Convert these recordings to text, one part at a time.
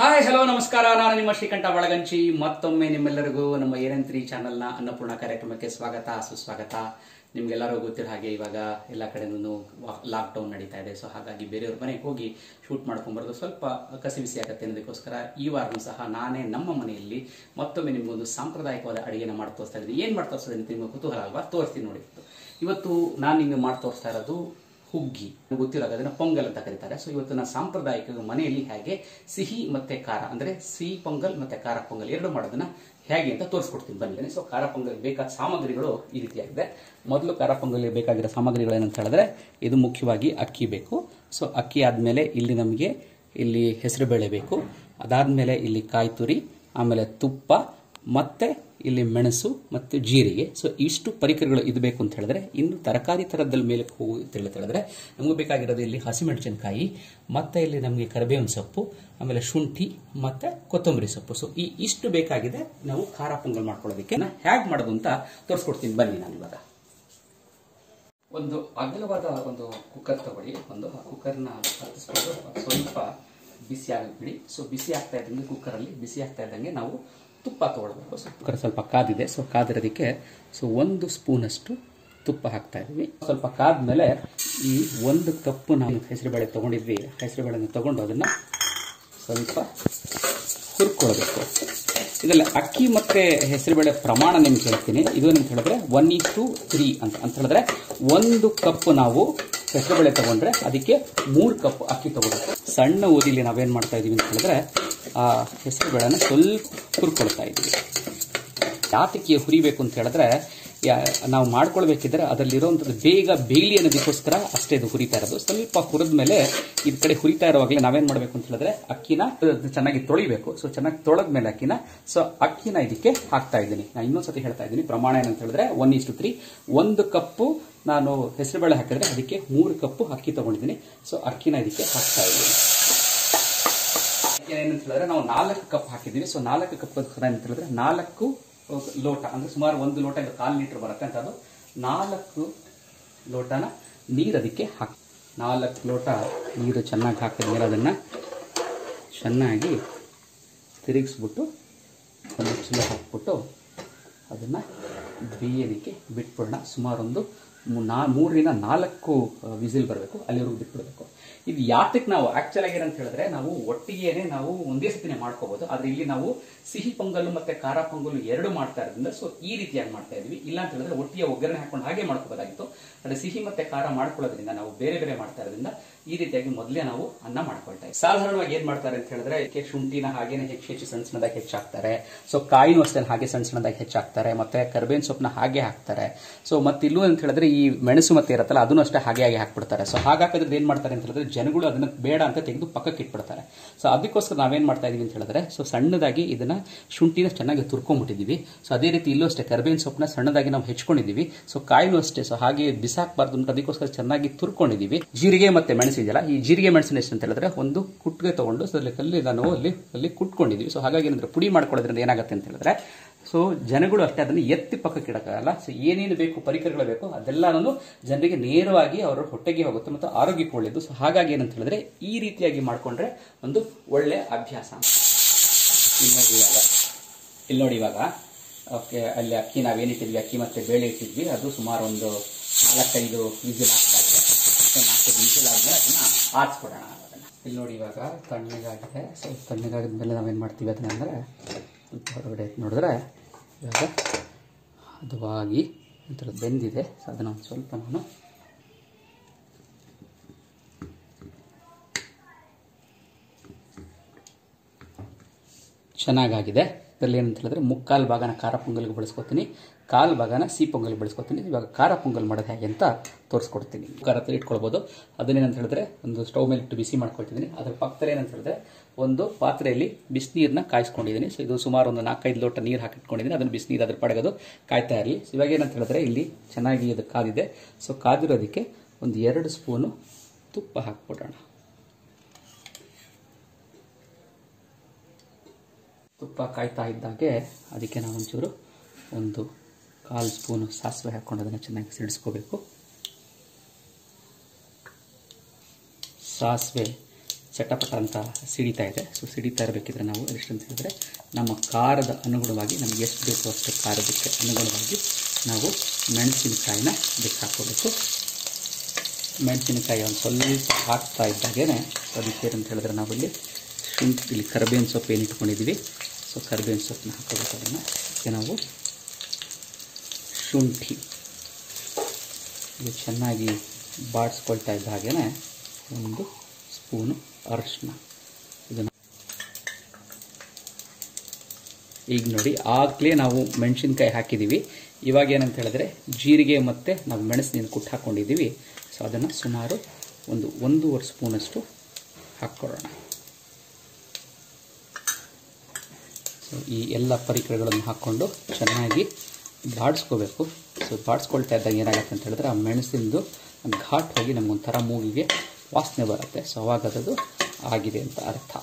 hi hello ನಮಸ್ಕಾರ ನಾನು ನಿಮ್ಮ ಶ್ರೀಕಂಠ ಬಳಗಂಚಿ ಮತ್ತೊಮ್ಮೆ ನಿಮ್ಮೆಲ್ಲರಿಗೂ ನಮ್ಮ ಏನಂತ್ರಿ ಚಾನಲ್ನ ಅನ್ನಪೂರ್ಣ ಕಾರ್ಯಕ್ರಮಕ್ಕೆ ಸ್ವಾಗತ ಸುಸ್ವಾಗತ ನಿಮ್ಗೆಲ್ಲರೂ ಗೊತ್ತಿರೋ ಹಾಗೆ ಇವಾಗ ಎಲ್ಲ ಕಡೆನೂ ಲಾಕ್ಡೌನ್ ನಡೀತಾ ಇದೆ ಸೊ ಹಾಗಾಗಿ ಬೇರೆಯವ್ರ ಮನೆಗೆ ಹೋಗಿ ಶೂಟ್ ಮಾಡ್ಕೊಂಬರೋದು ಸ್ವಲ್ಪ ಕಸಿಬಿಸಿ ಆಗುತ್ತೆ ಅನ್ನೋದಕ್ಕೋಸ್ಕರ ಈ ವಾರನೂ ಸಹ ನಾನೇ ನಮ್ಮ ಮನೆಯಲ್ಲಿ ಮತ್ತೊಮ್ಮೆ ನಿಮ್ಗೊಂದು ಸಾಂಪ್ರದಾಯಿಕವಾದ ಅಡಿಗೆನ ಮಾಡಿ ತೋರಿಸ್ತಾ ಇದ್ದೀನಿ ಏನು ಮಾಡಿ ತೋರಿಸ್ತಾ ಇದ್ದೀನಿ ನಿಮ್ಗೆ ಕುತೂಹಲ ಅಲ್ವಾ ತೋರಿಸ್ತೀನಿ ನೋಡಿ ಇವತ್ತು ನಾನು ನಿಮಗೆ ಮಾಡಿ ತೋರಿಸ್ತಾ ಇರೋದು ಹುಗ್ಗಿ ಗೊತ್ತಿರೋ ಅದನ್ನ ಪೊಂಗಲ್ ಅಂತ ಕರೀತಾರೆ ಸೊ ಇವತ್ತು ನಾನು ಸಾಂಪ್ರದಾಯಿಕ ಮನೆಯಲ್ಲಿ ಹೇಗೆ ಸಿಹಿ ಮತ್ತೆ ಖಾರ ಅಂದ್ರೆ ಸಿಹಿ ಪೊಂಗಲ್ ಮತ್ತೆ ಖಾರ ಪೊಂಗಲ್ ಎರಡು ಮಾಡೋದನ್ನ ಹೇಗೆ ಅಂತ ತೋರಿಸ್ಕೊಡ್ತೀನಿ ಬನ್ನಿ ಸೊ ಖಾರ ಪೊಂಗಲ್ ಬೇಕಾದ ಸಾಮಗ್ರಿಗಳು ಈ ರೀತಿಯಾಗಿದೆ ಮೊದಲು ಖಾರ ಪೊಂಗಲ್ ಬೇಕಾಗಿರೋ ಸಾಮಗ್ರಿಗಳು ಏನಂತ ಹೇಳಿದ್ರೆ ಇದು ಮುಖ್ಯವಾಗಿ ಅಕ್ಕಿ ಬೇಕು ಸೊ ಅಕ್ಕಿ ಆದಮೇಲೆ ಇಲ್ಲಿ ನಮಗೆ ಇಲ್ಲಿ ಹೆಸರುಬೇಳೆ ಬೇಕು ಅದಾದಮೇಲೆ ಇಲ್ಲಿ ಕಾಯಿ ತುರಿ ಆಮೇಲೆ ತುಪ್ಪ ಮತ್ತೆ ಇಲ್ಲಿ ಮೆಣಸು ಮತ್ತು ಜೀರಿಗೆ ಸೊ ಇಷ್ಟು ಪರಿಕರಗಳು ಇದು ಬೇಕು ಅಂತ ಹೇಳಿದ್ರೆ ಇನ್ನು ತರಕಾರಿ ಥರದಲ್ಲಿ ಮೇಲೆ ಹೋಗಿ ಅಂತ ಹೇಳಿ ಹೇಳಿದ್ರೆ ನಮಗೆ ಬೇಕಾಗಿರೋದು ಇಲ್ಲಿ ಹಸಿಮೆಣಸಿನಕಾಯಿ ಮತ್ತೆ ಇಲ್ಲಿ ನಮಗೆ ಕರಿಬೇವಿನ ಸೊಪ್ಪು ಆಮೇಲೆ ಶುಂಠಿ ಮತ್ತೆ ಕೊತ್ತಂಬರಿ ಸೊಪ್ಪು ಸೊ ಈ ಇಷ್ಟು ಬೇಕಾಗಿದೆ ನಾವು ಖಾರ ಪೊಂಗಲ್ ಮಾಡ್ಕೊಳ್ಳೋದಕ್ಕೆ ಹೇಗೆ ಮಾಡೋದು ಅಂತ ತೋರಿಸ್ಕೊಡ್ತೀನಿ ಬನ್ನಿ ನಾನು ಇವಾಗ ಒಂದು ಅಗಲವಾದ ಒಂದು ಕುಕ್ಕರ್ ತಗೊಳ್ಳಿ ಒಂದು ಆ ಕುಕ್ಕರ್ನ ಹತ್ತಿಸ್ಕೊಂಡು ಸ್ವಲ್ಪ ಬಿಸಿ ಆಗಬಿಡಿ ಸೊ ಬಿಸಿ ಆಗ್ತಾ ಇದ್ದಂಗೆ ಕುಕ್ಕರಲ್ಲಿ ಬಿಸಿ ಆಗ್ತಾ ಇದ್ದಂಗೆ ನಾವು ತುಪ್ಪ ತಗೊಳ್ಬೇಕು ಸೊ ಕುಕ್ಕರ್ ಸ್ವಲ್ಪ ಕಾದಿದೆ ಸೊ ಕಾದಿರೋದಕ್ಕೆ ಸೊ ಒಂದು ಸ್ಪೂನಷ್ಟು ತುಪ್ಪ ಹಾಕ್ತಾ ಇದ್ವಿ ಸ್ವಲ್ಪ ಕಾದ್ಮೇಲೆ ಈ ಒಂದು ಕಪ್ಪು ನಾವು ಹೆಸರುಬೇಳೆ ತಗೊಂಡಿದ್ವಿ ಹೆಸರುಬೇಳೆನ ತಗೊಂಡು ಅದನ್ನ ಸ್ವಲ್ಪ ಹುರ್ಕೊಳ್ಬೇಕು ಇದರಲ್ಲಿ ಅಕ್ಕಿ ಮತ್ತೆ ಹೆಸರುಬೇಳೆ ಪ್ರಮಾಣ ನಿಮ್ಗೆ ಹೇಳ್ತೀನಿ ಇದು ಅಂತ ಹೇಳಿದ್ರೆ ಒನ್ ಈ ಟು ತ್ರೀ ಅಂತ ಅಂತ ಹೇಳಿದ್ರೆ ಒಂದು ಕಪ್ ನಾವು ಹೆಸರುಬೇಳೆ ತಗೊಂಡ್ರೆ ಅದಕ್ಕೆ ಮೂರು ಕಪ್ ಅಕ್ಕಿ ತಗೋಬೇಕು ಸಣ್ಣ ಊದಿಲಿ ನಾವೇನ್ ಮಾಡ್ತಾ ಇದೀವಿ ಅಂತ ಹೇಳಿದ್ರೆ ಆ ಹೆಸರುಬೇಳೆನ ಸ್ವಲ್ಪ ಹುರ್ಕೊಳ್ತಾ ಇದೀವಿ ಯಾತಕ್ಕೆ ಹುರಿಬೇಕು ಅಂತ ಹೇಳಿದ್ರೆ ನಾವು ಮಾಡ್ಕೊಳ್ಬೇಕಿದ್ರೆ ಅದರಲ್ಲಿರುವಂಥದ್ದು ಬೇಗ ಬೇಲಿ ಅನ್ನೋದಕ್ಕೋಸ್ಕರ ಅಷ್ಟೇ ಇದು ಹುರಿತಾ ಇರೋದು ಸ್ವಲ್ಪ ಹುರಿದ ಮೇಲೆ ಇದ್ ಕಡೆ ಹುರಿತಾ ಇರುವಾಗಲೇ ನಾವೇನ್ ಮಾಡಬೇಕು ಅಂತ ಹೇಳಿದ್ರೆ ಅಕ್ಕಿನ ಚೆನ್ನಾಗಿ ತೊಳಿಬೇಕು ಸೊ ಚೆನ್ನಾಗಿ ತೊಳೆದ ಮೇಲೆ ಅಕ್ಕಿನ ಸೊ ಅಕ್ಕಿನ ಇದಕ್ಕೆ ಹಾಕ್ತಾ ಇದ್ದೀನಿ ನಾನು ಇನ್ನೊಂದ್ಸತಿ ಹೇಳ್ತಾ ಇದ್ದೀನಿ ಪ್ರಮಾಣ ಏನಂತ ಹೇಳಿದ್ರೆ ಒನ್ ಇಷ್ಟು ತ್ರೀ ಒಂದು ಕಪ್ಪು ನಾನು ಹೆಸರುಬೇಳೆ ಹಾಕಿದ್ರೆ ಅದಕ್ಕೆ ಮೂರು ಕಪ್ಪು ಅಕ್ಕಿ ತಗೊಂಡಿದ್ದೀನಿ ಸೊ ಅಕ್ಕಿನ ಇದಕ್ಕೆ ಹಾಕ್ತಾ ಇದ್ದೀನಿ ಏನಂತ ಹೇಳಿದ್ರೆ ನಾವು ನಾಲ್ಕು ಕಪ್ ಹಾಕಿದ್ದೀವಿ ಸೊ ನಾಲ್ಕು ಕಪ್ ಅಂತ ಹೇಳಿದ್ರೆ ನಾಲ್ಕು ಲೋಟ ಅಂದ್ರೆ ಸುಮಾರು ಒಂದು ಲೋಟ ಇದು ಕಾಲು ಲೀಟರ್ ಬರುತ್ತೆ ಅಂತ ಅದು ನಾಲ್ಕು ಲೋಟನ ನೀರು ಅದಕ್ಕೆ ಹಾಕಿ ನಾಲ್ಕು ಲೋಟ ನೀರು ಚೆನ್ನಾಗಿ ಹಾಕಿದ್ಮೇಲೆ ಅದನ್ನು ಚೆನ್ನಾಗಿ ತಿರುಗಿಸ್ಬಿಟ್ಟು ಒಂದು ಚಲೋ ಹಾಕ್ಬಿಟ್ಟು ಅದನ್ನು ಬೇಯೋದಕ್ಕೆ ಬಿಟ್ಬಿಡೋಣ ಸುಮಾರೊಂದು ನಾ ಮೂರರಿಂದ ನಾಲ್ಕು ವಿಸಿಲ್ ಬರಬೇಕು ಅಲ್ಲಿವರೆಗೂ ಬಿಟ್ಬಿಡಬೇಕು ಇದು ಯಾತಕ್ಕೆ ನಾವು ಆಕ್ಚುಲ್ ಆಗಿ ಏನಂತ ಹೇಳಿದ್ರೆ ನಾವು ಒಟ್ಟಿಗೆನೆ ನಾವು ಒಂದೇ ಸತಿನೇ ಮಾಡ್ಕೋಬಹುದು ಆದ್ರೆ ಇಲ್ಲಿ ನಾವು ಸಿಹಿ ಪೊಂಗಲ್ಲು ಮತ್ತೆ ಖಾರ ಪೊಂಗಲ್ಲು ಎರಡು ಮಾಡ್ತಾ ಇರೋದ್ರಿಂದ ಸೊ ಈ ರೀತಿಯಾಗಿ ಮಾಡ್ತಾ ಇದ್ವಿ ಇಲ್ಲ ಅಂತ ಹೇಳಿದ್ರೆ ಒಟ್ಟಿಗೆ ಒಗ್ಗರಣೆ ಹಾಕೊಂಡು ಹಾಗೆ ಮಾಡ್ಕೋಬೋದಾಗಿತ್ತು ಆದರೆ ಸಿಹಿ ಮತ್ತೆ ಖಾರ ಮಾಡ್ಕೊಳ್ಳೋದ್ರಿಂದ ನಾವು ಬೇರೆ ಬೇರೆ ಮಾಡ್ತಾ ಇರೋದ್ರಿಂದ ಈ ರೀತಿಯಾಗಿ ಮೊದಲೇ ನಾವು ಅನ್ನ ಮಾಡ್ಕೊಳ್ತಾ ಇದ್ದೀವಿ ಸಾಧಾರಣವಾಗಿ ಏನ್ ಮಾಡ್ತಾರೆ ಅಂತ ಹೇಳಿದ್ರೆ ಇದಕ್ಕೆ ಶುಂಠಿನ ಹಾಗೇನೆ ಹೆಚ್ಚು ಹೆಚ್ಚು ಸಣ್ಣ ಸಣ್ಣದಾಗಿ ಹೆಚ್ಚಾಕ್ತಾರೆ ಸೊ ಕಾಯಿನೂ ಅಷ್ಟೇ ಹಾಗೆ ಸಣ್ಣ ಸಣ್ಣದಾಗಿ ಹೆಚ್ಚಾಕ್ತಾರೆ ಮತ್ತೆ ಕರ್ಬೇವಿನ ಸೊಪ್ಪನ್ನ ಹಾಗೆ ಹಾಕ್ತಾರೆ ಸೊ ಮತ್ತೆ ಇಲ್ಲೂ ಅಂತ ಹೇಳಿದ್ರೆ ಈ ಮೆಣಸು ಮತ್ತೆ ಇರುತ್ತಲ್ಲ ಅದನ್ನು ಅಷ್ಟೇ ಹಾಗೆ ಹಾಗೆ ಹಾಕ್ಬಿಡ್ತಾರೆ ಸೊ ಹಾಗಾಕಿದ್ರೆ ಏನ್ ಮಾಡ್ತಾರೆ ಅಂತ ಹೇಳಿದ್ರೆ ಜನಗಳು ಅದನ್ನ ಬೇಡ ಅಂತ ತೆಗೆದು ಪಕ್ಕಕ್ಕೆ ಇಟ್ಬಿಡ್ತಾರೆ ಸೊ ಅದಕ್ಕೋಸ್ಕರ ನಾವೇನ್ ಮಾಡ್ತಾ ಇದೀವಿ ಅಂತ ಹೇಳಿದ್ರೆ ಸೊ ಸಣ್ಣದಾಗಿ ಇದನ್ನ ಶುಂಠಿನ ಚೆನ್ನಾಗಿ ತುರ್ಕೊಂಡ್ಬಿಟ್ಟಿದೀವಿ ಸೊ ಅದೇ ರೀತಿ ಇಲ್ಲೂ ಅಷ್ಟೇ ಕರ್ಬೇವಿನ ಸೊಪ್ಪನ್ನ ಸಣ್ಣದಾಗಿ ನಾವು ಹೆಚ್ಕೊಂಡಿದೀವಿ ಸೊ ಕಾಯಿನೂ ಅಷ್ಟೇ ಸೊ ಹಾಗೆ ಬಿಸಾಕ್ಬಾರ್ದು ಅಂತ ಅದಕ್ಕೋಸ್ಕರ ಚೆನ್ನಾಗಿ ತುರ್ಕೊಂಡಿದೀವಿ ಜೀರಿಗೆ ಮತ್ತೆ ಮೆಣಸು ಇದೆಯಲ್ಲ ಈ ಜೀರಿಗೆ ಮೆಣಸಿನ ಎಷ್ಟು ಅಂತ ಹೇಳಿದ್ರೆ ಒಂದು ಕುಟ್ಟಿಗೆ ತಗೊಂಡು ಸೊ ಅಲ್ಲಿ ನಾನು ಅಲ್ಲಿ ಅಲ್ಲಿ ಕುಟ್ಕೊಂಡಿದೀವಿ ಸೊ ಹಾಗಾಗಿ ಏನಂದ್ರೆ ಪುಡಿ ಮಾಡ್ಕೊಳ್ಳೋದ್ರಿಂದ ಏನಾಗುತ್ತೆ ಅಂತ ಹೇಳಿದ್ರೆ ಸೊ ಜನಗಳು ಅಷ್ಟೇ ಅದನ್ನು ಎತ್ತಿ ಪಕ್ಕಕ್ಕೆ ಇಡಕ್ಕಾಗಲ್ಲ ಸೊ ಏನೇನು ಬೇಕು ಪರಿಕರಗಳು ಬೇಕು ಅದೆಲ್ಲನೂ ಜನರಿಗೆ ನೇರವಾಗಿ ಅವರ ಹೊಟ್ಟೆಗೆ ಹೋಗುತ್ತೆ ಮತ್ತು ಆರೋಗ್ಯಕ್ಕೆ ಒಳ್ಳೆಯದು ಸೊ ಹಾಗಾಗಿ ಏನಂತ ಹೇಳಿದ್ರೆ ಈ ರೀತಿಯಾಗಿ ಮಾಡ್ಕೊಂಡ್ರೆ ಒಂದು ಒಳ್ಳೆ ಅಭ್ಯಾಸ ಇಲ್ಲಿ ನೋಡಿ ಇವಾಗ ಇಲ್ಲಿ ನೋಡಿ ಇವಾಗ ಓಕೆ ಅಲ್ಲಿ ಅಕ್ಕಿ ನಾವೇನಿಟ್ಟಿದ್ವಿ ಅಕ್ಕಿ ಮತ್ತೆ ಬೇಳೆ ಇಟ್ಟಿದ್ವಿ ಅದು ಸುಮಾರು ಒಂದು ನಾಲ್ಕೈದು ವಿಸಿಲ್ ಆಗ್ತಾ ಇದೆ ಸೊ ನಾಲ್ಕೈದು ವಿಸಿಲ್ ಆದ್ಮೇಲೆ ಅದನ್ನ ಆರಿಸ್ಬಿಡೋಣ ಅದನ್ನ ಇಲ್ಲಿ ನೋಡಿ ಇವಾಗ ತಣ್ಣಗಾಗಿದೆ ಸೊ ತಣ್ಣಗಾಗಿದ್ಮೇಲೆ ನಾವೇನು ಮಾಡ್ತೀವಿ ಅದನ್ನ ಅಂದರೆ ಸ್ವಲ್ಪ ಹೊರಗಡೆ ನೋಡಿದ್ರೆ ಇವಾಗ ಹದವಾಗಿ ಒಂಥರ ಬೆಂದಿದೆ ಸೊ ಅದನ್ನು ಒಂದು ಸ್ವಲ್ಪ ನಾನು ಚೆನ್ನಾಗಾಗಿದೆ ಇದರಲ್ಲಿ ಏನಂತ ಹೇಳಿದ್ರೆ ಮುಕ್ಕಾಲು ಭಾಗನ ಖಾರ ಪೊಂಗಲ್ಗೆ ಬಳಸ್ಕೊತೀನಿ ಕಾಲು ಭಾಗನ ಸಿಹಿ ಪೊಂಗಲ್ ಬಳಸ್ಕೊತೀನಿ ಇವಾಗ ಖಾರ ಪೊಂಗಲ್ ಮಾಡೋದು ಹೇಗೆ ಅಂತ ತೋರಿಸ್ಕೊಡ್ತೀನಿ ಖಾರ ಹತ್ರ ಇಟ್ಕೊಳ್ಬೋದು ಅದನ್ನೇನಂತ ಹೇಳಿದ್ರೆ ಒಂದು ಸ್ಟವ್ ಮೇಲೆ ಇಟ್ಟು ಬಿಸಿ ಮಾಡ್ಕೊಳ್ತಿದ್ದೀನಿ ಅದ್ರ ಪಕ್ಕದಲ್ಲಿ ಏನಂತ ಹೇಳಿದ್ರೆ ಒಂದು ಪಾತ್ರೆಯಲ್ಲಿ ಬಿಸಿನೀರನ್ನ ಕಾಯಿಸ್ಕೊಂಡಿದ್ದೀನಿ ಸೊ ಇದು ಸುಮಾರು ಒಂದು ನಾಲ್ಕೈದು ಲೋಟ ನೀರು ಹಾಕಿಟ್ಕೊಂಡಿದ್ದೀನಿ ಅದನ್ನು ಬಿಸಿನೀರು ಅದ್ರ ಪಡಗೋದು ಕಾಯ್ತಾ ಇರಲಿ ಇವಾಗ ಏನಂತ ಹೇಳಿದ್ರೆ ಇಲ್ಲಿ ಚೆನ್ನಾಗಿ ಅದು ಕಾದಿದೆ ಸೊ ಕಾದಿರೋದಕ್ಕೆ ಒಂದು ಎರಡು ಸ್ಪೂನು ತುಪ್ಪ ಹಾಕ್ಬಿಡೋಣ ತುಪ್ಪ ಕಾಯ್ತಾ ಇದ್ದಾಗೆ ಅದಕ್ಕೆ ನಾವು ಒಂಚೂರು ಒಂದು ಕಾಲು ಸ್ಪೂನು ಸಾಸಿವೆ ಹಾಕ್ಕೊಂಡು ಅದನ್ನು ಚೆನ್ನಾಗಿ ಸಿಡಿಸ್ಕೋಬೇಕು ಸಾಸಿವೆ ಚಟಪಟ ಅಂತ ಸಿಡಿತಾ ಇದೆ ಸೊ ಸಿಡಿತಾ ಇರಬೇಕಿದ್ರೆ ನಾವು ಎಷ್ಟು ಅಂತ ಹೇಳಿದ್ರೆ ನಮ್ಮ ಖಾರದ ಅನುಗುಣವಾಗಿ ನಮಗೆ ಎಷ್ಟು ಬೇಕೋ ಅಷ್ಟು ಖಾರದಕ್ಕೆ ಅನುಗುಣವಾಗಿ ನಾವು ಮೆಣಸಿನಕಾಯಿನ ಇದಕ್ಕೆ ಹಾಕ್ಕೋಬೇಕು ಮೆಣಸಿನಕಾಯಿ ಒಂದು ಸ್ವಲ್ಪ ಹಾಕ್ತಾ ಇದ್ದಾಗೇ ಅದಕ್ಕೆ ಏನಂತ ಹೇಳಿದ್ರೆ ನಾವಿಲ್ಲಿ ಶುಂಠಿ ಇಲ್ಲಿ ಕರಿಬೇವಿನ ಸೊಪ್ಪು ಏನು ಇಟ್ಕೊಂಡಿದ್ದೀವಿ ಸೊ ಕರಿಬೇವಿನ ಸೊಪ್ಪನ್ನ ಹಾಕೋಬೇಕು ಅದನ್ನು ಅದಕ್ಕೆ ನಾವು ಶುಂಠಿ ಇದು ಚೆನ್ನಾಗಿ ಬಾಡಿಸ್ಕೊಳ್ತಾ ಇದ್ದ ಹಾಗೇ ಒಂದು ಸ್ಪೂನು ಅರಿಶಿನ ಇದನ್ನು ಈಗ ನೋಡಿ ಆಗಲೇ ನಾವು ಮೆಣಸಿನ್ಕಾಯಿ ಹಾಕಿದ್ದೀವಿ ಇವಾಗ ಏನಂತ ಹೇಳಿದ್ರೆ ಜೀರಿಗೆ ಮತ್ತು ನಾವು ಮೆಣಸಿನ ಕುಟ್ಟು ಹಾಕ್ಕೊಂಡಿದ್ದೀವಿ ಸೊ ಅದನ್ನು ಸುಮಾರು ಒಂದು ಒಂದೂವರೆ ಸ್ಪೂನಷ್ಟು ಹಾಕ್ಕೊಳ್ಳೋಣ ಸೊ ಈ ಎಲ್ಲ ಪರಿಕರಗಳನ್ನು ಹಾಕ್ಕೊಂಡು ಚೆನ್ನಾಗಿ ಬಾಡಿಸ್ಕೋಬೇಕು ಸೊ ಬಾಡಿಸ್ಕೊಳ್ತಾ ಇದ್ದಾಗ ಏನಾಗುತ್ತೆ ಅಂತ ಹೇಳಿದ್ರೆ ಆ ಮೆಣಸಿಂದು ಘಾಟ್ ಹೋಗಿ ನಮಗೊಂಥರ ಮೂಗಿಗೆ ವಾಸನೆ ಬರುತ್ತೆ ಸೊ ಅವಾಗ ಅದದು ಆಗಿದೆ ಅಂತ ಅರ್ಥ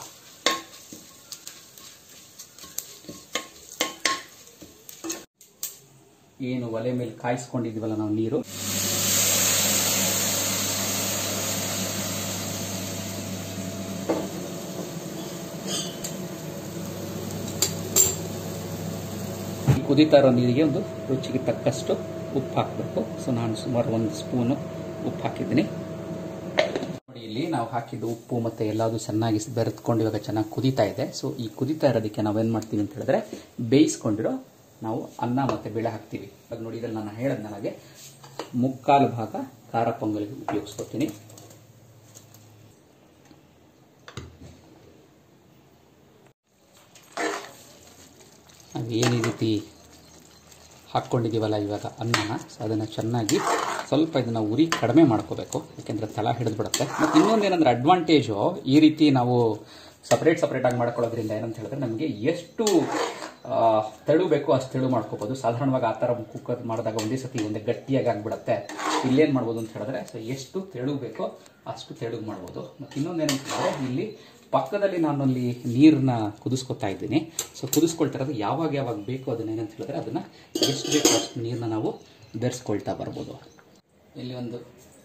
ಏನು ಒಲೆ ಮೇಲೆ ಕಾಯಿಸ್ಕೊಂಡಿದ್ವಲ್ಲ ನಾವು ನೀರು ಈ ಕುದೀತಾ ಇರೋ ನೀರಿಗೆ ಒಂದು ರುಚಿಗೆ ತಕ್ಕಷ್ಟು ಉಪ್ಪು ಹಾಕಬೇಕು ಸೊ ನಾನು ಸುಮಾರು ಒಂದು ಸ್ಪೂನು ಉಪ್ಪು ಹಾಕಿದ್ದೀನಿ ನೋಡಿ ಇಲ್ಲಿ ನಾವು ಹಾಕಿದ್ದು ಉಪ್ಪು ಮತ್ತು ಎಲ್ಲದು ಚೆನ್ನಾಗಿ ಬೆರೆತ್ಕೊಂಡು ಇವಾಗ ಚೆನ್ನಾಗಿ ಕುದೀತಾ ಇದೆ ಸೊ ಈ ಕುದೀತಾ ಇರೋದಕ್ಕೆ ನಾವೇನು ಮಾಡ್ತೀವಿ ಅಂತ ಹೇಳಿದ್ರೆ ಬೇಯಿಸ್ಕೊಂಡಿರೋ ನಾವು ಅನ್ನ ಮತ್ತು ಬೇಳೆ ಹಾಕ್ತೀವಿ ಅದು ನೋಡಿ ಇದ್ರಲ್ಲಿ ನಾನು ಹೇಳದ್ ನನಗೆ ಮುಕ್ಕಾಲು ಭಾಗ ಖಾರ ಪೊಂಗಲ್ಗೆ ಉಪಯೋಗಿಸ್ಕೊತೀನಿ ನಾವು ಏನು ಈ ರೀತಿ ಹಾಕ್ಕೊಂಡಿದ್ದೀವಲ್ಲ ಇವಾಗ ಅನ್ನನ ಸೊ ಅದನ್ನು ಚೆನ್ನಾಗಿ ಸ್ವಲ್ಪ ಇದನ್ನು ಉರಿ ಕಡಿಮೆ ಮಾಡ್ಕೋಬೇಕು ಯಾಕೆಂದರೆ ತಳ ಹಿಡಿದು ಬಿಡುತ್ತೆ ಮತ್ತು ಇನ್ನೊಂದು ಏನಂದ್ರೆ ಅಡ್ವಾಂಟೇಜು ಈ ರೀತಿ ನಾವು ಸಪ್ರೇಟ್ ಸಪ್ರೇಟಾಗಿ ಮಾಡ್ಕೊಳ್ಳೋದ್ರಿಂದ ಏನಂತ ಹೇಳಿದ್ರೆ ನಮಗೆ ಎಷ್ಟು ಆ, ತೆಳು ಬೇಕೋ ಅಷ್ಟು ತೆಳು ಮಾಡ್ಕೋಬೋದು ಸಾಧಾರಣವಾಗಿ ಆ ಥರ ಕುಕ್ಕರ್ ಮಾಡಿದಾಗ ಒಂದೇ ಸತಿ ಒಂದೇ ಗಟ್ಟಿಯಾಗಿ ಆಗಿಬಿಡುತ್ತೆ ಇಲ್ಲೇನು ಮಾಡ್ಬೋದು ಅಂತ ಹೇಳಿದ್ರೆ ಸೊ ಎಷ್ಟು ತೆಳು ಬೇಕೋ ಅಷ್ಟು ತೆಳುಗ್ ಮಾಡ್ಬೋದು ಮತ್ತು ಇನ್ನೊಂದು ಏನಂತ ಹೇಳಿದ್ರೆ ಇಲ್ಲಿ ಪಕ್ಕದಲ್ಲಿ ನಾನು ಅಲ್ಲಿ ನೀರನ್ನ ಕುದಿಸ್ಕೊತಾ ಇದ್ದೀನಿ ಸೊ ಕುದಿಸ್ಕೊಳ್ತಿರೋದು ಯಾವಾಗ ಯಾವಾಗ ಬೇಕೋ ಅದನ್ನ ಏನಂತ ಹೇಳಿದ್ರೆ ಅದನ್ನು ಎಷ್ಟು ಬೇಕೋ ಅಷ್ಟು ನೀರನ್ನ ನಾವು ಬೆರೆಸ್ಕೊಳ್ತಾ ಬರ್ಬೋದು ಇಲ್ಲಿ ಒಂದು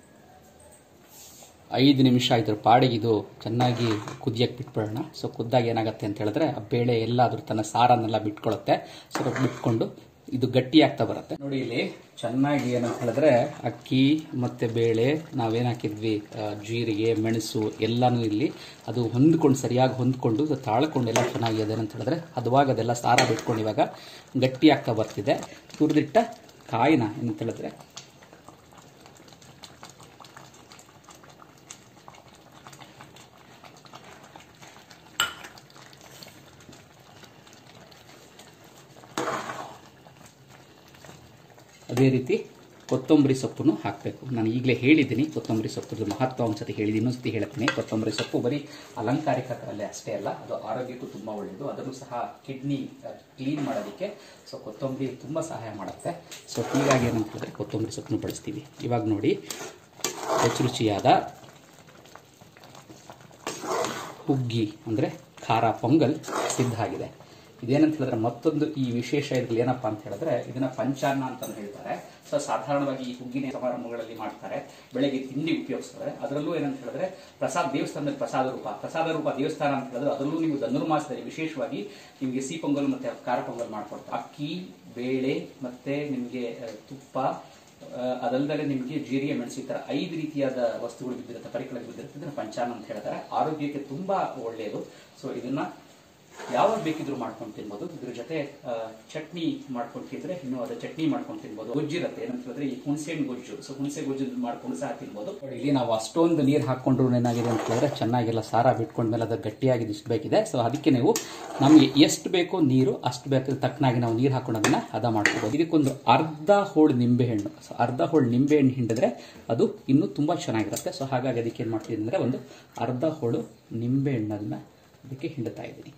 ಐದು ನಿಮಿಷ ಇದ್ರ ಪಾಡಿಗೆ ಇದು ಚೆನ್ನಾಗಿ ಕುದಿಯಕ್ಕೆ ಬಿಟ್ಬಿಡೋಣ ಸೊ ಕುದ್ದಾಗ ಏನಾಗುತ್ತೆ ಅಂತ ಹೇಳಿದ್ರೆ ಆ ಬೇಳೆ ಎಲ್ಲ ಅದ್ರ ತನ್ನ ಸಾರನ್ನೆಲ್ಲ ಬಿಟ್ಕೊಳ್ಳುತ್ತೆ ಸೊ ಅದು ಬಿಟ್ಕೊಂಡು ಇದು ಗಟ್ಟಿ ಆಗ್ತಾ ಬರುತ್ತೆ ನೋಡಿ ಇಲ್ಲಿ ಚೆನ್ನಾಗಿ ಏನಂತ ಹೇಳಿದ್ರೆ ಅಕ್ಕಿ ಮತ್ತೆ ಬೇಳೆ ನಾವೇನು ಹಾಕಿದ್ವಿ ಆ, ಜೀರಿಗೆ ಮೆಣಸು ಎಲ್ಲಾನು ಇಲ್ಲಿ ಅದು ಹೊಂದ್ಕೊಂಡು ಸರಿಯಾಗಿ ಹೊಂದ್ಕೊಂಡು ಅದು ತಾಳ್ಕೊಂಡು ಎಲ್ಲ ಚೆನ್ನಾಗಿ ಅದೇನಂತ ಹೇಳಿದ್ರೆ ಹದವಾಗ ಅದೆಲ್ಲ ಸಾರ ಬಿಟ್ಕೊಂಡು ಇವಾಗ ಗಟ್ಟಿ ಆಗ್ತಾ ಬರ್ತಿದೆ ತುರಿದಿಟ್ಟ ಕಾಯಿನ ಏನಂತ ಹೇಳಿದ್ರೆ ಅದೇ ರೀತಿ ಕೊತ್ತಂಬರಿ ಸೊಪ್ಪನ್ನು ಹಾಕಬೇಕು ನಾನು ಈಗಲೇ ಹೇಳಿದ್ದೀನಿ ಕೊತ್ತಂಬರಿ ಸೊಪ್ಪು ಮಹತ್ವ ಒಂದ್ಸತಿ ಹೇಳಿದ್ದೀನಿ ಇನ್ನೊಂದ್ಸತಿ ಹೇಳ್ತೀನಿ ಕೊತ್ತಂಬರಿ ಸೊಪ್ಪು ಬರೀ ಅಲಂಕಾರಿಕದಲ್ಲೇ ಅಷ್ಟೇ ಅಲ್ಲ ಅದು ಆರೋಗ್ಯಕ್ಕೂ ತುಂಬ ಒಳ್ಳೆಯದು ಅದನ್ನು ಸಹ ಕಿಡ್ನಿ ಕ್ಲೀನ್ ಮಾಡೋದಕ್ಕೆ ಸೊ ಕೊತ್ತಂಬರಿ ತುಂಬ ಸಹಾಯ ಮಾಡುತ್ತೆ ಸೊ ಹೀಗಾಗಿ ಏನಂತ ಹೇಳಿದ್ರೆ ಕೊತ್ತಂಬರಿ ಸೊಪ್ಪನ್ನು ಬಳಸ್ತೀವಿ ಇವಾಗ ನೋಡಿ ರುಚಿ ರುಚಿಯಾದ ಹುಗ್ಗಿ ಅಂದರೆ ಖಾರ ಪೊಂಗಲ್ ಸಿದ್ಧ ಆಗಿದೆ ಇದೇನಂತ ಹೇಳಿದ್ರೆ ಮತ್ತೊಂದು ಈ ವಿಶೇಷ ಇದ್ರಲ್ಲಿ ಏನಪ್ಪಾ ಅಂತ ಹೇಳಿದ್ರೆ ಇದನ್ನ ಪಂಚಾನ್ನ ಅಂತ ಹೇಳ್ತಾರೆ ಸೊ ಸಾಧಾರಣವಾಗಿ ಈ ಹುಗ್ಗಿನ ಸಮಾರಂಭಗಳಲ್ಲಿ ಮಾಡ್ತಾರೆ ಬೆಳಗ್ಗೆ ತಿಂಡಿ ಉಪಯೋಗಿಸ್ತಾರೆ ಅದರಲ್ಲೂ ಏನಂತ ಹೇಳಿದ್ರೆ ಪ್ರಸಾದ ದೇವಸ್ಥಾನದಲ್ಲಿ ಪ್ರಸಾದ ರೂಪ ಪ್ರಸಾದ ರೂಪ ದೇವಸ್ಥಾನ ಅಂತ ಹೇಳಿದ್ರೆ ಅದರಲ್ಲೂ ನೀವು ಧನುರ್ಮಾಸದಲ್ಲಿ ವಿಶೇಷವಾಗಿ ನಿಮಗೆ ಸಿಹಿ ಪೊಂಗಲ್ ಮತ್ತೆ ಖಾರ ಪೊಂಗಲ್ ಮಾಡ್ಕೊಡ್ತಾರೆ ಅಕ್ಕಿ ಬೇಳೆ ಮತ್ತೆ ನಿಮಗೆ ಆ, ತುಪ್ಪ ಆ, ಅದಲ್ಲದೆ ನಿಮಗೆ ಜೀರಿಗೆ ಮೆಣಸು ಈ ತರ ಐದು ರೀತಿಯಾದ ವಸ್ತುಗಳು ಬಿದ್ದಿರುತ್ತೆ ಪರಿಕರಗಳು ಬಿದ್ದಿರುತ್ತೆ ಇದನ್ನ ಪಂಚಾನ್ನ ಅಂತ ಹೇಳ್ತಾರೆ ಆರೋಗ್ಯಕ್ಕೆ ತುಂಬಾ ಒಳ್ಳೆಯದು ಸೊ ಇದನ್ನ ಯಾವಾಗ ಬೇಕಿದ್ರು ಮಾಡ್ಕೊಂಡು ತಿನ್ಬೋದು ಇದ್ರ ಜೊತೆ ಆ, ಚಟ್ನಿ ಮಾಡ್ಕೊಂಡು ತಿಂದ್ರೆ ಇನ್ನು ಅದ ಚಟ್ನಿ ಮಾಡ್ಕೊಂಡು ತಿನ್ಬೋದು ಗೊಜ್ಜಿರುತ್ತೆ ಏನಂತ ಹೇಳಿದ್ರೆ ಈ ಹುಣಸೆ ಹಣ್ಣು ಗೊಜ್ಜು ಸೊ ಹುಣಸೆ ಗೊಜ್ಜು ಮಾಡ್ಕೊಂಡು ಸಹ ತಿನ್ಬೋದು ನೋಡಿ, ಇಲ್ಲಿ ನಾವು ಅಷ್ಟೊಂದು ನೀರು ಹಾಕೊಂಡ್ರು ಏನಾಗಿದೆ ಅಂತ ಹೇಳಿದ್ರೆ ಚೆನ್ನಾಗೆಲ್ಲ ಸಾರ ಬಿಟ್ಕೊಂಡ್ಮೇಲೆ ಅದು ಗಟ್ಟಿಯಾಗಿ ಇಷ್ಟು ಬೇಕಿದೆ ಸೊ ಅದಕ್ಕೆ ನೀವು ನಮಗೆ ಎಷ್ಟು ಬೇಕೋ ನೀರು ಅಷ್ಟು ಬೇಕಾದ ತಕ್ಕನಾಗಿ ನಾವು ನೀರು ಹಾಕೊಂಡು ಅದನ್ನ ಹದ ಮಾಡ್ಕೋಬಹುದು ಇದಕ್ಕೊಂದು ಅರ್ಧ ಹೋಳು ನಿಂಬೆ ಹಣ್ಣು ಸೊ ಅರ್ಧ ಹೋಳು ನಿಂಬೆ ಹಣ್ಣು ಹಿಂಡಿದ್ರೆ ಅದು ಇನ್ನೂ ತುಂಬಾ ಚೆನ್ನಾಗಿರುತ್ತೆ ಸೊ ಹಾಗಾಗಿ ಅದಕ್ಕೆ ಏನು ಮಾಡ್ತೀನಿ ಅಂದ್ರೆ ಒಂದು ಅರ್ಧ ಹೋಳು ನಿಂಬೆ ಹಣ್ಣನ್ನ ಅದಕ್ಕೆ ಹಿಂಡುತ್ತಾ ಇದ್ದೀನಿ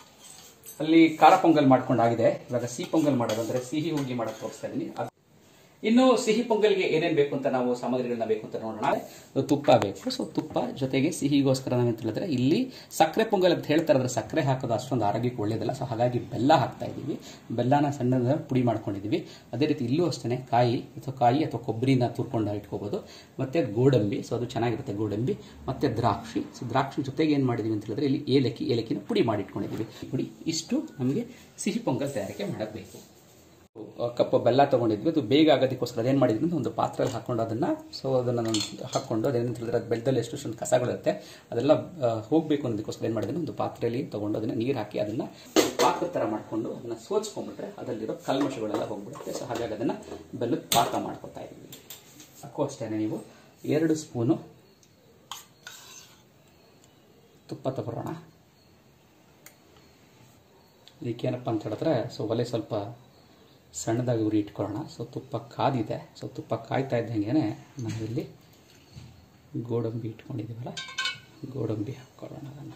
ಅಲ್ಲಿ ಖಾರ ಪೊಂಗಲ್ ಮಾಡ್ಕೊಂಡಾಗಿದೆ ಇವಾಗ ಸಿಹಿ ಪೊಂಗಲ್ ಮಾಡೋದಂದ್ರೆ ಸಿಹಿ ಹುಗ್ಗಿ ಮಾಡೋಕೆ ತೋರಿಸ್ತಾ ಇದ್ದೀನಿ ಅದ್- ಇನ್ನು ಸಿಹಿ ಪೊಂಗಲ್ಗೆ ಏನೇನ್ ಬೇಕು ಅಂತ ನಾವು ಸಾಮಗ್ರಿಗಳನ್ನ ಬೇಕು ಅಂತ ನೋಡೋಣ ತುಪ್ಪ ಬೇಕು ಸೊ ತುಪ್ಪ ಜೊತೆಗೆ ಸಿಹಿಗೋಸ್ಕರ ನಾವೇನು ಹೇಳಿದ್ರೆ ಇಲ್ಲಿ ಸಕ್ಕರೆ ಪೊಂಗಲ್ ಅಂತ ಹೇಳ್ತಾರೆ ಅದ್ರ ಸಕ್ಕರೆ ಹಾಕೋದು ಅಷ್ಟೊಂದು ಆರೋಗ್ಯಕ್ಕೆ ಒಳ್ಳೇದಲ್ಲ ಸೊ ಹಾಗಾಗಿ ಬೆಲ್ಲ ಹಾಕ್ತಾ ಇದ್ದೀವಿ ಬೆಲ್ಲನ ಸಣ್ಣದ ಪುಡಿ ಮಾಡ್ಕೊಂಡಿದ್ದೀವಿ ಅದೇ ರೀತಿ ಇಲ್ಲೂ ಅಷ್ಟೇ ಕಾಯಿ ಅಥವಾ ಕಾಯಿ ಅಥವಾ ಕೊಬ್ಬರಿನ ತುರ್ಕೊಂಡು ಇಟ್ಕೋಬಹುದು ಮತ್ತೆ ಗೋಡಂಬಿ ಸೊ ಅದು ಚೆನ್ನಾಗಿರುತ್ತೆ ಗೋಡಂಬಿ ಮತ್ತೆ ದ್ರಾಕ್ಷಿ ಸೊ ದ್ರಾಕ್ಷಿ ಜೊತೆಗೆ ಏನು ಮಾಡಿದೀವಿ ಅಂತ ಹೇಳಿದ್ರೆ ಇಲ್ಲಿ ಏಲಕ್ಕಿ ಏಲಕ್ಕಿನ ಪುಡಿ ಮಾಡಿ ಇಟ್ಕೊಂಡಿದ್ದೀವಿ ಈ ಪುಡಿ ಇಷ್ಟು ನಮಗೆ ಸಿಹಿ ಪೊಂಗಲ್ ತಯಾರಿಕೆ ಮಾಡಬೇಕು ಕಪ್ ಬೆಲ್ಲ ತಗೊಂಡಿದ್ವಿ ಅದು ಬೇಗ ಆಗೋದಕ್ಕೋಸ್ಕರ ಅದೇನು ಮಾಡಿದ್ವಿ ಅಂದ್ರೆ ಒಂದು ಪಾತ್ರೆಯಲ್ಲಿ ಹಾಕೊಂಡು ಅದನ್ನ ಸೊ ಅದನ್ನ ನಾನು ಹಾಕೊಂಡು ಅದೇನಂತ ಹೇಳಿದ್ರೆ ಅದು ಬೆಲ್ಲದಲ್ಲಿ ಎಷ್ಟು ಎಷ್ಟು ಕಸಗಳಿರುತ್ತೆ ಅದೆಲ್ಲ ಆ, ಹೋಗ್ಬೇಕು ಅನ್ನೋದಕ್ಕೋಸ್ಕರ ಏನು ಮಾಡಿದ್ದೀನಿ ಒಂದು ಪಾತ್ರೆಯಲ್ಲಿ ತಗೊಂಡು ಅದನ್ನ ನೀರು ಹಾಕಿ ಅದನ್ನ ಪಾಕ ಥರ ಮಾಡ್ಕೊಂಡು ಅದನ್ನ ಸೋಚ್ಕೊಂಡ್ಬಿಟ್ರೆ ಅದರಲ್ಲಿರೋ ಕಲ್ಮಶಗಳೆಲ್ಲ ಹೋಗ್ಬಿಡುತ್ತೆ ಸೊ ಹಾಗಾಗಿ ಅದನ್ನ ಬೆಲ್ಲದ ಪಾಕ ಮಾಡ್ಕೊತಾ ಇದ್ದೀವಿ ಸಾಕು ಅಷ್ಟೇ ನೀವು ಎರಡು ಸ್ಪೂನು ತುಪ್ಪ ತಗೊಳ್ಳೋಣ ಇದಕ್ಕೇನಪ್ಪ ಅಂತ ಹೇಳಿದ್ರೆ ಸೊ ಒಲೆ ಸ್ವಲ್ಪ ಸಣ್ಣದಾಗಿ ಉರಿ ಇಟ್ಕೊಳ್ಳೋಣ ಸೊ ತುಪ್ಪ ಕಾದಿದೆ ಸೊ ತುಪ್ಪ ಕಾಯ್ತಾ ಇದ್ದಂಗೆ ನಾವಿಲ್ಲಿ ಗೋಡಂಬಿ ಇಟ್ಕೊಂಡಿದ್ದೀವಲ್ಲ ಗೋಡಂಬಿ ಹಾಕ್ಕೊಳ್ಳೋಣ ಅದನ್ನು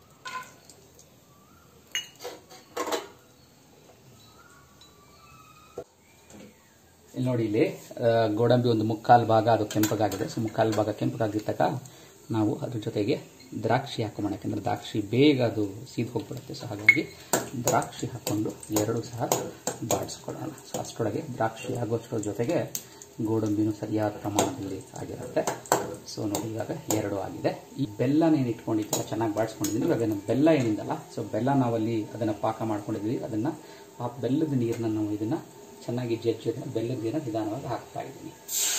ಇಲ್ಲಿ ನೋಡಿ ಇಲ್ಲಿ ಆ, ಗೋಡಂಬಿ ಒಂದು ಮುಕ್ಕಾಲು ಭಾಗ ಅದು ಕೆಂಪಗಾಗಿದೆ ಸೊ ಮುಕ್ಕಾಲು ಭಾಗ ಕೆಂಪಗಾಗಿದ್ದಾಗ ನಾವು ಅದ್ರ ಜೊತೆಗೆ ದ್ರಾಕ್ಷಿ ಹಾಕೋಣ ಯಾಕಂದ್ರೆ ದ್ರಾಕ್ಷಿ ಬೇಗ ಅದು ಸೀದ್ ಹೋಗ್ಬಿಡುತ್ತೆ ಸೊ ಹಾಗಾಗಿ ದ್ರಾಕ್ಷಿ ಹಾಕೊಂಡು ಎರಡು ಸಹ ಬಾಡಿಸ್ಕೊಳ್ಳೋಣ ಸೊ ಅಷ್ಟರೊಳಗೆ ದ್ರಾಕ್ಷಿ ಆಗೋಷ್ಟರ ಜೊತೆಗೆ ಗೋಡಂಬಿನೂ ಸರಿಯಾದ ಪ್ರಮಾಣದಲ್ಲಿ ಆಗಿರುತ್ತೆ ಸೊ ನೋಡಿ ಇವಾಗ ಎರಡು ಆಗಿದೆ ಈ ಬೆಲ್ಲನೇನು ಇಟ್ಕೊಂಡಿದ್ದೀವಿ ಚೆನ್ನಾಗಿ ಬಾಡಿಸ್ಕೊಂಡಿದ್ದೀನಿ ಇವಾಗ ನಮ್ಮ ಬೆಲ್ಲ ಏನಿದಲ್ಲ ಸೊ ಬೆಲ್ಲ ನಾವಲ್ಲಿ ಅದನ್ನು ಪಾಕ ಮಾಡ್ಕೊಂಡಿದ್ವಿ ಅದನ್ನು ಆ ಬೆಲ್ಲದ ನೀರನ್ನ ನಾವು ಇದನ್ನ ಚೆನ್ನಾಗಿ ಜಜ್ಜಿದ ಬೆಲ್ಲದ ನೀರನ್ನ ನಿಧಾನವಾಗಿ ಹಾಕ್ತಾ ಇದ್ದೀನಿ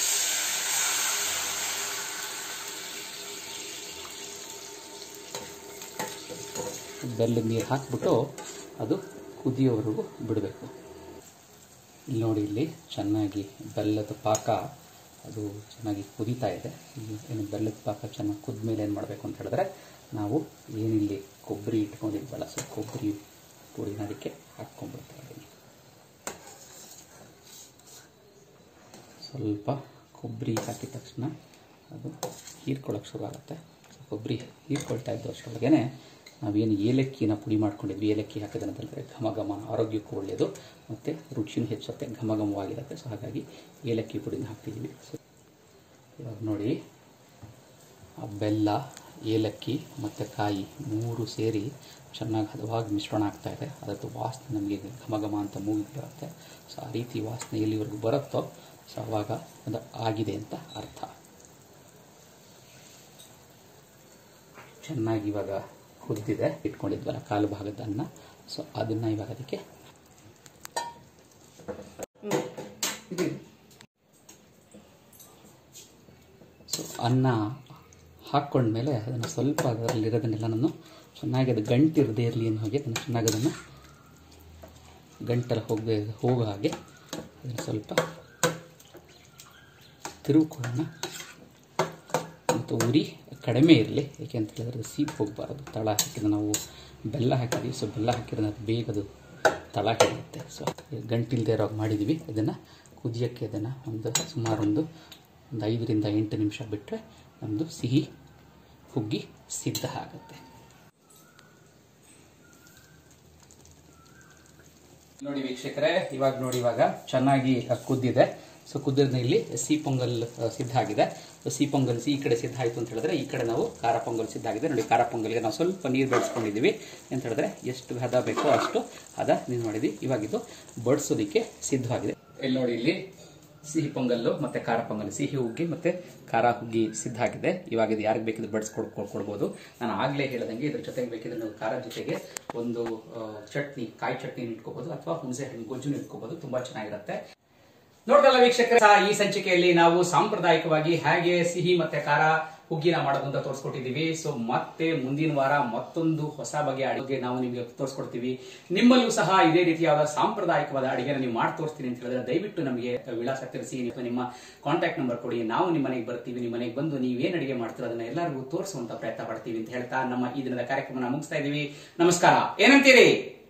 ಬೆಲ್ಲದ ನೀರು ಹಾಕ್ಬಿಟ್ಟು ಅದು ಕುದಿಯೋವರೆಗೂ ಬಿಡಬೇಕು ಇಲ್ಲಿ ನೋಡಿ ಇಲ್ಲಿ ಚೆನ್ನಾಗಿ ಬೆಲ್ಲದ ಪಾಕ ಅದು ಚೆನ್ನಾಗಿ ಕುದೀತಾ ಇದೆ ಇಲ್ಲಿ ಏನು ಬೆಲ್ಲದ ಪಾಕ ಚೆನ್ನಾಗಿ ಕುದ್ದ ಮೇಲೆ ಏನು ಮಾಡಬೇಕು ಅಂತ ಹೇಳಿದ್ರೆ ನಾವು ಏನಿಲ್ಲಿ ಕೊಬ್ಬರಿ ಇಟ್ಕೊಂಡಿದ್ವಲ್ಲ ಸೊ ಕೊಬ್ಬರಿ ಪುಡಿನ ಅದಕ್ಕೆ ಹಾಕ್ಕೊಂಡ್ಬಿಡ್ತಾ ಇದ್ದೀನಿ ಸ್ವಲ್ಪ ಕೊಬ್ಬರಿ ಹಾಕಿದ ತಕ್ಷಣ ಅದು ಹೀರ್ಕೊಳ್ಳೋಕೆ ಶುರು ಆಗುತ್ತೆ ಸೊ ಕೊಬ್ಬರಿ ಹೀರ್ಕೊಳ್ತಾ ಇದ್ದು ಅಷ್ಟರೊಳಗೆ ನಾವೇನು ಏಲಕ್ಕಿನ ಪುಡಿ ಮಾಡ್ಕೊಂಡಿದ್ವಿ ಏಲಕ್ಕಿ ಹಾಕಿದ್ರೆ ಘಮ ಘಮ ಆರೋಗ್ಯಕ್ಕೂ ಒಳ್ಳೆಯದು ಮತ್ತು ರುಚಿನೂ ಹೆಚ್ಚುತ್ತೆ ಘಮ ಘಮವಾಗಿರುತ್ತೆ ಸೊ ಹಾಗಾಗಿ ಏಲಕ್ಕಿ ಪುಡಿನ ಹಾಕ್ತಿದ್ದೀವಿ ಸೊ ಇವಾಗ ನೋಡಿ ಆ ಬೆಲ್ಲ ಏಲಕ್ಕಿ ಮತ್ತು ಕಾಯಿ ಮೂರು ಸೇರಿ ಚೆನ್ನಾಗಿ ಹದವಾಗಿ ಮಿಶ್ರಣ ಆಗ್ತಾ ಇದೆ ಅದರದ್ದು ವಾಸನೆ ನಮಗೆ ಘಮ ಘಮ ಅಂತ ಮೂಗಿಗೆ ಬರುತ್ತೆ ಸೊ ಆ ರೀತಿ ವಾಸನೆ ಎಲ್ಲಿವರೆಗೂ ಬರುತ್ತೋ ಸೊ ಅವಾಗ ಅದು ಆಗಿದೆ ಅಂತ ಅರ್ಥ ಚೆನ್ನಾಗಿ ಇವಾಗ ಕುದಿದಿದೆ ಇಟ್ಕೊಂಡಿದ್ವಲ್ಲ ಕಾಲು ಭಾಗದ ಅನ್ನ ಸೊ ಅದನ್ನ ಇವಾಗ ಅದಕ್ಕೆ ಸೊ ಅನ್ನ ಹಾಕ್ಕೊಂಡ್ಮೇಲೆ ಅದನ್ನು ಸ್ವಲ್ಪ ಅದರಲ್ಲಿರೋದನ್ನೆಲ್ಲ ನಾನು ಚೆನ್ನಾಗಿ ಅದು ಗಂಟಿರದೇ ಇರಲಿ ಅನ್ನೋ ಹಾಗೆ ಅದನ್ನು ಚೆನ್ನಾಗಿ ಅದನ್ನು ಗಂಟೆಲ್ಲ ಹೋಗದೆ ಹೋಗೋ ಹಾಗೆ ಅದನ್ನು ಸ್ವಲ್ಪ ತಿರುಗ್ಕೊಳ್ಳೋಣ ಮತ್ತು ಉರಿ ಕಡಿಮೆ ಇರಲಿ ಏಕೆ ಅಂತ ಹೇಳಿದ್ರೆ ಅದು ಸೀದ್ ಹೋಗಬಾರದು ತಳ ಹಾಕಿದ ನಾವು ಬೆಲ್ಲ ಹಾಕಿದ್ವಿ ಸೊ ಬೆಲ್ಲ ಹಾಕಿದ್ರೆ ಅದು ಬೇಗ ಅದು ತಳ ಹಿಡಿಯುತ್ತೆ ಸೊ ಗಂಟಿಲ್ದೇ ಇರೋ ಹಾಗೆ ಮಾಡಿದ್ದೀವಿ ಇದನ್ನು ಕುದಿಯೋಕ್ಕೆ ಅದನ್ನು ಒಂದು ಸುಮಾರು ಒಂದು ಒಂದು ಐದರಿಂದ ಎಂಟು ನಿಮಿಷ ಬಿಟ್ಟರೆ ನಮ್ಮದು ಸಿಹಿ ಹುಗ್ಗಿ ಸಿದ್ಧ ಆಗುತ್ತೆ ನೋಡಿ ವೀಕ್ಷಕರೇ ಇವಾಗ ನೋಡಿ ಇವಾಗ ಚೆನ್ನಾಗಿ ಕುದ್ದಿದೆ ಸೊ ಕುದ್ದಿದ ಇಲ್ಲಿ ಸಿಹಿ ಪೊಂಗಲ್ ಆ, ಸಿದ್ಧ ಆಗಿದೆ ಸೊ ಸಿಹಿ ಪೊಂಗಲ್ ಈ ಕಡೆ ಸಿದ್ಧ ಆಯಿತು ಅಂತ ಹೇಳಿದ್ರೆ ಈ ಕಡೆ ನಾವು ಖಾರ ಪೊಂಗಲ್ ಸಿದ್ಧ ಆಗಿದೆ ನೋಡಿ ಖಾರ ಪೊಂಗಲ್ಗೆ ನಾವು ಸ್ವಲ್ಪ ನೀರು ಬೆಳೆಸ್ಕೊಂಡಿದ್ದೀವಿ ಅಂತ ಹೇಳಿದ್ರೆ ಎಷ್ಟು ಹದ ಬೇಕೋ ಅಷ್ಟು ಹದ ನೀರು ಮಾಡಿದ್ವಿ ಇವಾಗ ಇದು ಬಡಿಸೋದಕ್ಕೆ ಸಿದ್ಧವಾಗಿದೆ ಇಲ್ಲಿ ನೋಡಿ ಇಲ್ಲಿ ಸಿಹಿ ಪೊಂಗಲ್ಲು ಮತ್ತೆ ಖಾರ ಪೊಂಗಲ್ ಸಿಹಿ ಹುಗ್ಗಿ ಮತ್ತೆ ಖಾರ ಹುಗ್ಗಿ ಸಿದ್ಧ ಆಗಿದೆ ಇವಾಗ ಇದು ಯಾರಿಗೆ ಬೇಕಿದ್ರೆ ಬಡಿಸ್ಕೊಡ್ ಕೊಡ್ಬೋದು ನಾನು ಆಗ್ಲೇ ಹೇಳ್ದಂಗೆ ಇದ್ರ ಜೊತೆಗೆ ಬೇಕಿದ್ರೆ ನೀವು ಖಾರ ಜೊತೆಗೆ ಒಂದು ಆ, ಚಟ್ನಿ ಕಾಯಿ ಚಟ್ನಿ ಇಟ್ಕೋಬಹುದು ಅಥವಾ ಹುಣಸೆ ಹಣ್ಣು ಗೊಜ್ಜು ಇಟ್ಕೋಬಹುದು ತುಂಬಾ ಚೆನ್ನಾಗಿರುತ್ತೆ ನೋಡ್ದಲ್ಲ ವೀಕ್ಷಕರ ಈ ಸಂಚಿಕೆಯಲ್ಲಿ ನಾವು ಸಾಂಪ್ರದಾಯಿಕವಾಗಿ ಹೇಗೆ ಸಿಹಿ ಮತ್ತೆ ಖಾರ ಹುಗ್ಗಿನ ಮಾಡೋದು ಅಂತ ತೋರಿಸ್ಕೊಟ್ಟಿದ್ದೀವಿ ಸೊ ಮತ್ತೆ ಮುಂದಿನ ವಾರ ಮತ್ತೊಂದು ಹೊಸ ಬಗೆಯ ಅಡುಗೆ ನಾವು ನಿಮಗೆ ತೋರಿಸ್ಕೊಡ್ತೀವಿ ನಿಮ್ಮಲ್ಲೂ ಸಹ ಇದೇ ರೀತಿಯಾದ ಸಾಂಪ್ರದಾಯಿಕವಾದ ಅಡುಗೆನ ನೀವು ಮಾಡಿ ತೋರಿಸ್ತೀನಿ ಅಂತ ಹೇಳಿದ್ರೆ ದಯವಿಟ್ಟು ನಮಗೆ ವಿಳಾಸ ತಿಳಿಸಿ ಅಥವಾ ನಿಮ್ಮ ಕಾಂಟ್ಯಾಕ್ಟ್ ನಂಬರ್ ಕೊಡಿ ನಾವು ನಿಮ್ಮ ಮನೆಗೆ ಬರ್ತೀವಿ ನಿಮ್ಮ ಮನೆಗೆ ಬಂದು ನೀವೇನ್ ಅಡುಗೆ ಮಾಡ್ತೀರೋ ಅದನ್ನ ಎಲ್ಲರಿಗೂ ತೋರಿಸುವಂತ ಪ್ರಯತ್ನ ಪಡ್ತೀವಿ ಅಂತ ಹೇಳ್ತಾ ನಮ್ಮ ಈ ದಿನದ ಕಾರ್ಯಕ್ರಮನ ಮುಗಿಸ್ತಾ ಇದೀವಿ ನಮಸ್ಕಾರ ಏನಂತೀರಿ